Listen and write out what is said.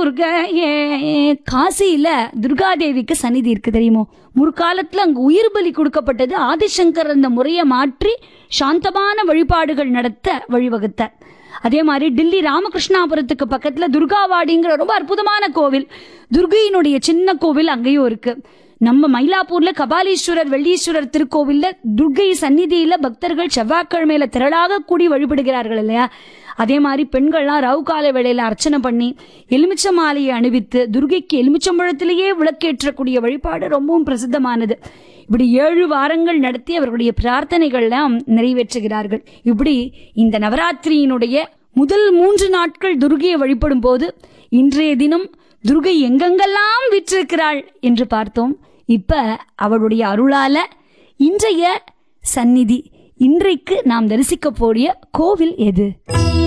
துர்கையே காசியில துர்காதேவிக்கு சந்நிதி இருக்கு தெரியுமோ முற்காலத்துல அங்க உயிர் பலி கொடுக்கப்பட்டது ஆதிசங்கர் அந்த முறையை மாற்றி சாந்தமான வழிபாடுகள் நடத்த வழிவகுத்தார் அதே மாதிரி டில்லி ராமகிருஷ்ணாபுரத்துக்கு பக்கத்துல துர்காவாடிங்கிற ரொம்ப அற்புதமான கோவில் துர்கையினுடைய சின்ன கோவில் அங்கேயும் இருக்கு நம்ம மயிலாப்பூர்ல கபாலீஸ்வரர் வெள்ளீஸ்வரர் திருக்கோவில்ல துர்கை சந்நிதியில பக்தர்கள் செவ்வாய்க்கிழமையில திரளாக கூடி வழிபடுகிறார்கள் இல்லையா அதே மாதிரி பெண்கள்லாம் ரவு கால வேளையில அர்ச்சனை பண்ணி எலுமிச்ச மாலையை அணிவித்து துர்கைக்கு எலுமிச்சம்பழத்திலேயே விளக்கேற்றக்கூடிய வழிபாடு ரொம்பவும் பிரசித்தமானது இப்படி ஏழு வாரங்கள் நடத்தி அவர்களுடைய பிரார்த்தனைகள்லாம் நிறைவேற்றுகிறார்கள் இப்படி இந்த நவராத்திரியினுடைய முதல் மூன்று நாட்கள் துர்கையை வழிபடும் போது இன்றைய தினம் துர்கை எங்கெங்கெல்லாம் விற்றிருக்கிறாள் என்று பார்த்தோம் இப்ப அவளுடைய அருளால இன்றைய சந்நிதி இன்றைக்கு நாம் தரிசிக்க போடிய கோவில் எது